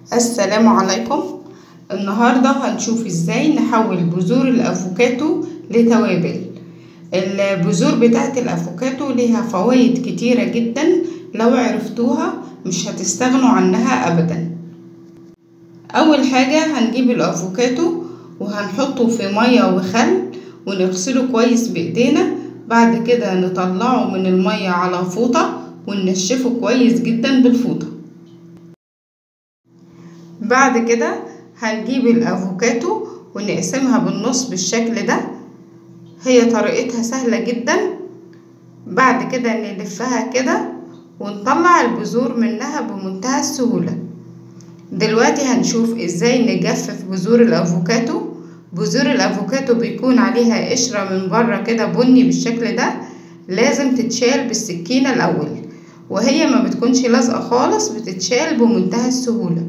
السلام عليكم النهاردة هنشوف ازاي نحول بذور الافوكاتو لتوابل البذور بتاعت الافوكاتو ليها فوائد كتيرة جدا لو عرفتوها مش هتستغنوا عنها ابدا اول حاجة هنجيب الافوكاتو وهنحطه في مية وخل ونغسله كويس بايدينا بعد كده نطلعه من المية على فوطة وننشفه كويس جدا بالفوطة بعد كده هنجيب الافوكاتو ونقسمها بالنص بالشكل ده هي طريقتها سهلة جدا بعد كده نلفها كده ونطلع البذور منها بمنتهى السهولة دلوقتي هنشوف ازاي نجفف بذور الافوكاتو بذور الافوكاتو بيكون عليها قشرة من بره كده بني بالشكل ده لازم تتشال بالسكينة الاول وهي ما بتكونش لازقة خالص بتتشال بمنتهى السهولة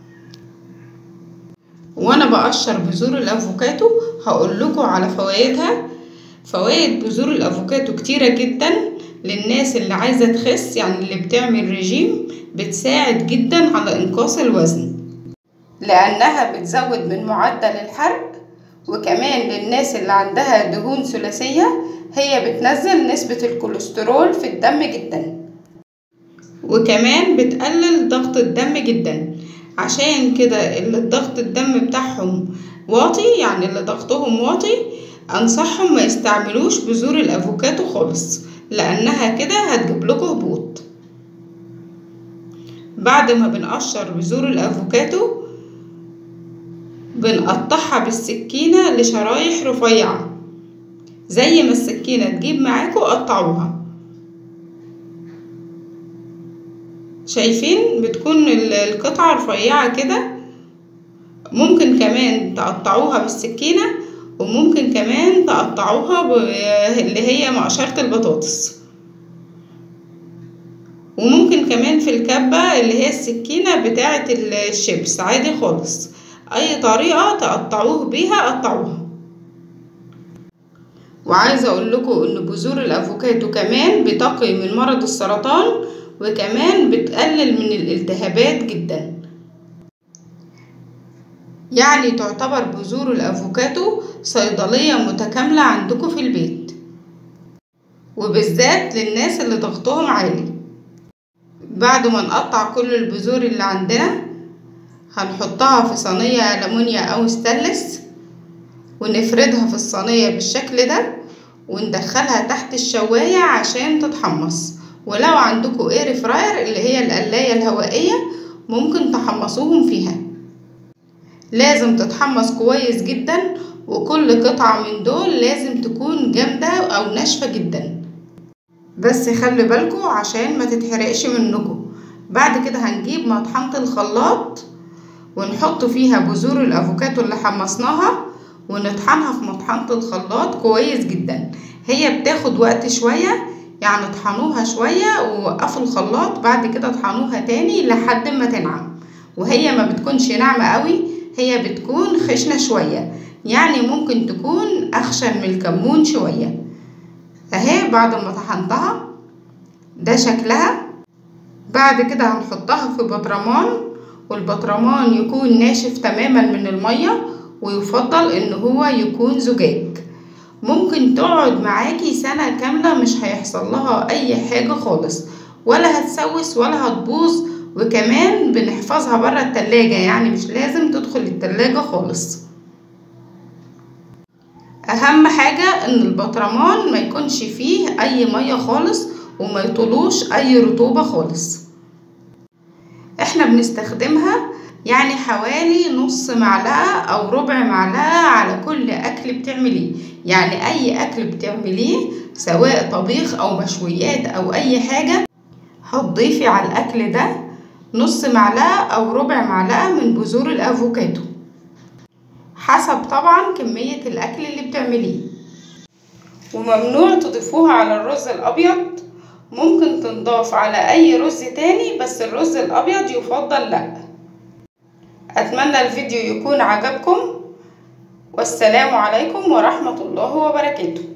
وانا بقشر بذور الافوكاتو هقول لكم على فوائدها فوائد بذور الافوكاتو كتيرة جدا للناس اللي عايزة تخس يعني اللي بتعمل رجيم بتساعد جدا على انقاص الوزن لانها بتزود من معدل الحرق وكمان للناس اللي عندها دهون ثلاثية هي بتنزل نسبة الكوليسترول في الدم جدا وكمان بتقلل ضغط الدم جدا عشان كده اللي ضغط الدم بتاعهم واطي يعني اللي ضغطهم واطي انصحهم ما يستعملوش بذور الافوكاتو خالص لانها كده هتجيب لكم هبوط بعد ما بنقشر بذور الافوكاتو بنقطعها بالسكينة لشرايح رفيعة زي ما السكينة تجيب معاكم قطعوها شايفين بتكون القطعة رفيعة كده ممكن كمان تقطعوها بالسكينة وممكن كمان تقطعوها اللي هي مقشرة البطاطس وممكن كمان في الكبة اللي هي السكينة بتاعة الشيبس عادي خالص اي طريقة تقطعوه بيها قطعوها وعايزة اقول لكم ان بذور الافوكاتو كمان بتقي من مرض السرطان وكمان بتقلل من الالتهابات جدا يعني تعتبر بذور الافوكاتو صيدلية متكاملة عندكم في البيت وبالذات للناس اللي ضغطهم عالي بعد ما نقطع كل البذور اللي عندنا هنحطها في صينية ألمونيا أو ستانلس ونفردها في الصينية بالشكل ده وندخلها تحت الشواية عشان تتحمص ولو عندكم اير فراير اللي هي القلاية الهوائية ممكن تحمصوهم فيها لازم تتحمص كويس جدا وكل قطعة من دول لازم تكون جامدة أو ناشفة جدا بس خلي بالكوا عشان ما تتحرقش منكم بعد كده هنجيب مطحنة الخلاط ونحط فيها بذور الافوكاتو اللي حمصناها ونطحنها في مطحنة الخلاط كويس جدا هي بتاخد وقت شوية يعني طحنوها شوية ووقفوا الخلاط بعد كده طحنوها تاني لحد ما تنعم وهي ما بتكونش ناعمة قوي هي بتكون خشنة شوية يعني ممكن تكون أخشن من الكمون شوية اهي بعد ما طحنتها ده شكلها بعد كده هنحطها في بطرمان والبطرمان يكون ناشف تماما من المية ويفضل ان هو يكون زجاج ممكن تقعد معاكي سنة كاملة مش هيحصل لها اي حاجة خالص ولا هتسوس ولا هتبوظ وكمان بنحفظها برا التلاجة يعني مش لازم تدخل التلاجة خالص اهم حاجة ان البطرمان ما يكونش فيه اي مية خالص وما يطلوش اي رطوبة خالص احنا بنستخدمها يعني حوالي نص معلقة او ربع معلقة على كل اكل بتعمليه يعني اي اكل بتعمليه سواء طبيخ او مشويات او اي حاجة هتضيفي على الاكل ده نص معلقة او ربع معلقة من بذور الافوكاتو حسب طبعا كمية الاكل اللي بتعمليه وممنوع تضيفوها على الرز الابيض ممكن تنضاف على اي رز تاني بس الرز الابيض يفضل لا اتمنى الفيديو يكون عجبكم والسلام عليكم ورحمة الله وبركاته